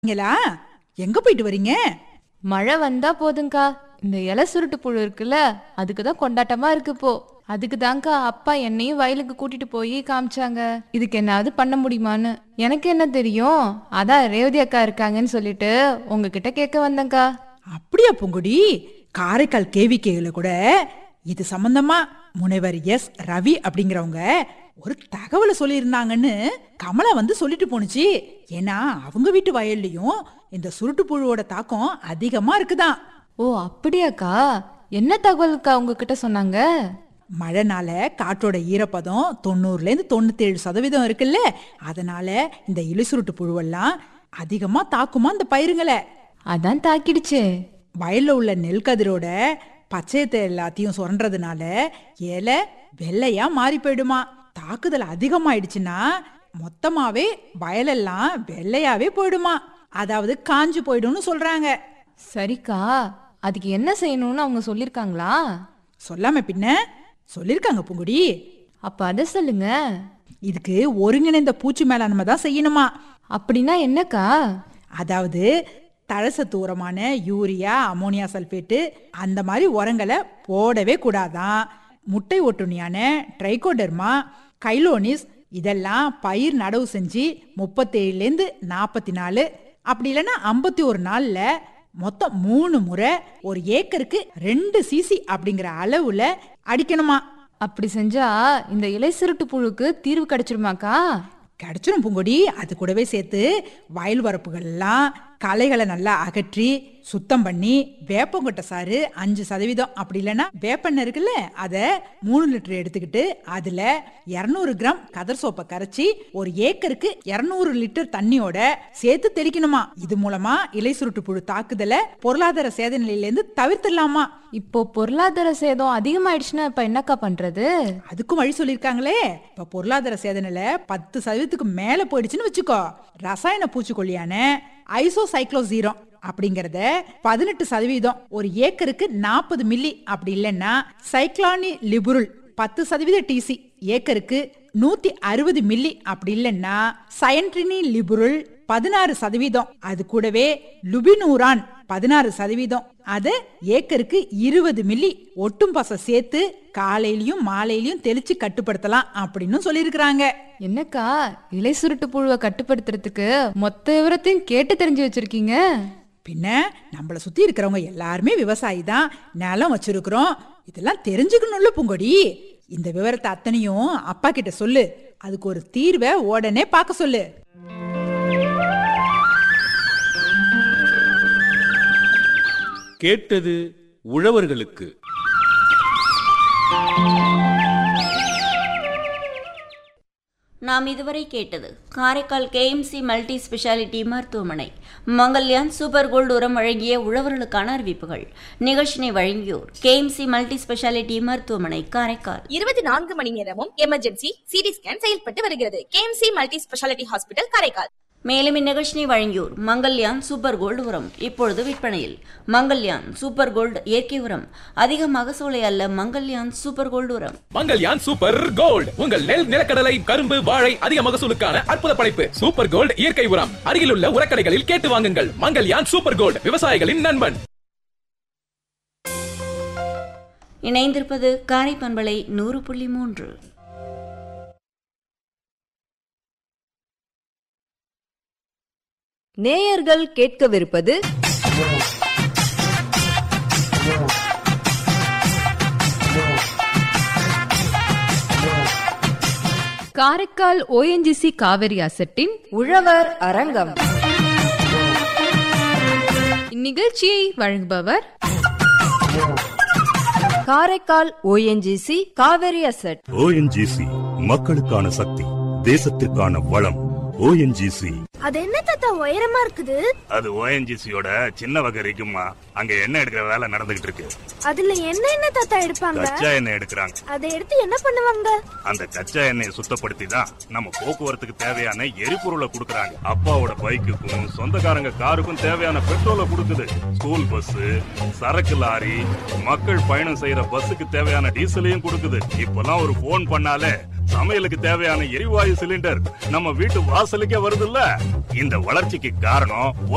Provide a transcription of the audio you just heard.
நீங்களா எங்க போயிட்டு வரீங்க மழை வந்தா போதுங்கக்கா இந்த இலை சுருட்டு புழு இருக்குல்ல அதுக்கு தான் கொண்டாட்டமா இருக்கு இப்போ அதுக்கு தான்க்கா அப்பா என்னையும் வயலுக்கு கூட்டிட்டு போய் காமிச்சாங்க இதுக்கு என்னாவது பண்ண முடியுமான்னு எனக்கு என்ன தெரியும் அதான் ரேவதி அக்கா இருக்காங்கன்னு சொல்லிட்டு உங்ககிட்ட கேட்க வந்தேங்க்கா அப்படியா பூங்குடி காரைக்கால் கேவிகேல கூட இது சம்பந்தமா முனைவர் எஸ் ரவி அப்படிங்கிறவங்க ஒரு தகவலை சொல்லியிருந்தாங்கன்னு கமலா வந்து சொல்லிட்டு போணுச்சு ஏன்னா அவங்க வீட்டு வயல்லையும் இந்த சுருட்டு புழுவோட தாக்கம் அதிகமா இருக்குதாம் ஓ அப்படியாக்கா என்ன தகவல்க்கா உங்ககிட்ட சொன்னாங்க மழைனால காற்றோட ஈரப்பதம் தொண்ணூறுலேருந்து தொண்ணூத்தேழு சதவீதம் இருக்குல்ல அதனால இந்த இலைசுருட்டு புழுவெல்லாம் அதிகமா தாக்குமா இந்த பயிருங்களை அதான் தாக்கிடுச்சே வயல்ல உள்ள நெல் கதிரோட பச்சையத்தை எல்லாத்தையும் சுரண்டதுனால இலை வெள்ளையா மாறி போயிடுமா தாக்குதல் அதிகமாயிடுச்சுன்னா மொத்தமாவே வயலெல்லாம் வெள்ளையாவே போயிடுமா அதாவது காஞ்சு போயிடும்னு சொல்றாங்க சரிக்கா அதுக்கு என்ன செய்யணும்னு அவங்க சொல்லிருக்காங்களா சொல்லாம பின்ன சொல்லிருக்காங்க பூங்குடி அப்ப அதை சொல்லுங்க இதுக்கு ஒருங்கிணைந்த பூச்சி மேலாண்மை தான் செய்யணுமா அப்படின்னா என்னக்கா அதாவது தழசத்து உரமான யூரியா அமோனியா சல்பேட்டு அந்த மாதிரி உரங்களை போடவே கூடாதான் முட்டை ஒட்டுணியான ட்ரைகோடர்மா கைலோனிஸ் இதெல்லாம் பயிர் நடவு செஞ்சு முப்பத்தேழுலேருந்து நாற்பத்தி நாலு அப்படி இல்லைன்னா ஐம்பத்தி ஒரு நாளில் மொத்தம் மூணு முறை ஒரு ஏக்கருக்கு ரெண்டு சிசி அப்படிங்கிற அளவுல அடிக்கணுமா அப்படி செஞ்சா இந்த இலை சுருட்டு புழுக்கு தீர்வு கிடைச்சிருமாக்கா கிடைச்சிரும் பூங்கொடி அது கூடவே சேர்த்து வயல் வரப்புகள்லாம் களைகளை நல்லா அகற்றி சுத்தம் பண்ணி வேப்பங்கொட்டை சாறு அஞ்சு சதவீதம் அப்படி இல்லைன்னா வேப்பெண்ணெய் இருக்குல்ல அதை மூணு லிட்டர் எடுத்துக்கிட்டு அதுல இரநூறு கிராம் கதர் சோப்பை கரைச்சி ஒரு ஏக்கருக்கு இரநூறு லிட்டர் தண்ணியோட சேர்த்து தெளிக்கணுமா இது மூலமா இலை சுருட்டு புழு தாக்குதலை பொருளாதார சேத நிலையிலேருந்து தவிர்த்திடலாமா இப்போ பொருளாதார சேதம் அதிகமாயிடுச்சுன்னா இப்ப என்னக்கா பண்றது அதுக்கும் வழி சொல்லியிருக்காங்களே இப்ப பொருளாதார சேதனையில பத்து சதவீதத்துக்கு மேல போயிடுச்சுன்னு வச்சுக்கோ ரசாயன பூச்சிக்கொல்லியான ஐசோசைக்ளோசீரம் அப்படிங்கறத பதினெட்டு சதவீதம் ஒரு ஏக்கருக்கு நாற்பது மில்லி அப்படி இல்லைன்னா சைக்ளானி லிபுருல் பத்து சதவீத டிசி ஏக்கருக்கு நூத்தி அறுபது மில்லி அப்படி இல்லைன்னா சயன்ட்ரினி லிபுருல் பதினாறு சதவீதம் அது கூடவே லுபினூரான் பதினாறு சதவீதம் அது ஏக்கருக்கு இருபது மில்லி ஒட்டும் பசை சேர்த்து காலையிலயும் மாலையிலயும் தெளிச்சு கட்டுப்படுத்தலாம் அப்படின்னு சொல்லியிருக்கிறாங்க என்னக்கா இலை சுருட்டு புழுவை கட்டுப்படுத்துறதுக்கு மொத்த விவரத்தையும் கேட்டு தெரிஞ்சு வச்சிருக்கீங்க பின்ன நம்மள சுத்தி இருக்கிறவங்க எல்லாருமே விவசாயி தான் நிலம் வச்சிருக்கிறோம் இதெல்லாம் தெரிஞ்சுக்கணும்ல பூங்கொடி இந்த விவரத்தை அத்தனையும் அப்பா கிட்ட சொல்லு அதுக்கு ஒரு தீர்வை உடனே பார்க்க சொல்லு கேட்டது உழவர்களுக்கு நாம் இதுவரை கேட்டது காரைக்கால் கேஎம்சி மல்டி ஸ்பெஷாலிட்டி மருத்துவமனை மங்கல்யான் சூப்பர் கோல்டு உரம் வழங்கிய உழவர்களுக்கான அறிவிப்புகள் நிகழ்ச்சினை வழங்கியோர் கேஎம்சி மல்டி ஸ்பெஷாலிட்டி மருத்துவமனை காரைக்கால் இருபத்தி நான்கு மணி நேரமும் எமர்ஜென்சி சிடி ஸ்கேன் செயல்பட்டு வருகிறது KMC multi speciality hospital Karaikal மேலும் இந்நிகழ்ச்சினை வழங்கியோர் மங்கல்யான் சூப்பர் கோல்டு உரம் இப்பொழுது விற்பனையில் மங்கல்யான் சூப்பர் கோல்டு இயற்கை உரம் அதிக மகசூலை அல்ல மங்கல்யான் சூப்பர் கோல்டு உரம் மங்கல்யான் சூப்பர் கோல்ட் உங்கள் நெல் நிலக்கடலை கரும்பு வாழை அதிக மகசூலுக்கான அற்புத படைப்பு சூப்பர் கோல்ட் இயற்கை உரம் அருகிலுள்ள உரக்கடைகளில் கேட்டு வாங்குங்கள் மங்கல்யான் சூப்பர் கோல்ட் விவசாயிகளின் நண்பன் இணைந்திருப்பது காரை பண்பலை நூறு புள்ளி மூன்று நேயர்கள் கேட்கவிருப்பது காரைக்கால் ஓஎன்ஜிசி காவிரி அசட்டின் உழவர் அரங்கம் இந்நிகழ்ச்சியை வழங்குபவர் Karaikal ONGC Cauvery asset ONGC மக்களுக்கான சக்தி தேசத்திற்கான வளம் ஓஎன்ஜிசி அது என்ன தாத்தா உயரமா இருக்குது அது ஓஎன்ஜிசியோட சின்ன வகை இருக்குமா அங்க எண்ணெய் எடுக்கிற வேலை நடந்துகிட்டு இருக்கு அதுல என்ன என்ன தாத்தா எடுப்பாங்க கச்சா எண்ணெய் எடுக்கிறாங்க அதை எடுத்து என்ன பண்ணுவாங்க அந்த கச்சா எண்ணெயை சுத்தப்படுத்தி தான் நம்ம போக்குவரத்துக்கு தேவையான எரிபொருளை கொடுக்கறாங்க அப்பாவோட பைக்குக்கும் சொந்தக்காரங்க காருக்கும் தேவையான பெட்ரோலை கொடுக்குது ஸ்கூல் பஸ் சரக்கு லாரி மக்கள் பயணம் செய்யற பஸ்ஸுக்கு தேவையான டீசலையும் கொடுக்குது இப்பெல்லாம் ஒரு போன் பண்ணாலே சமையலுக்கு தேவையான எரிவாயு சிலிண்டர் நம்ம வீட்டு வாசலுக்கே வருதுல்ல இந்த வளர்ச்சிக்கு காரணம்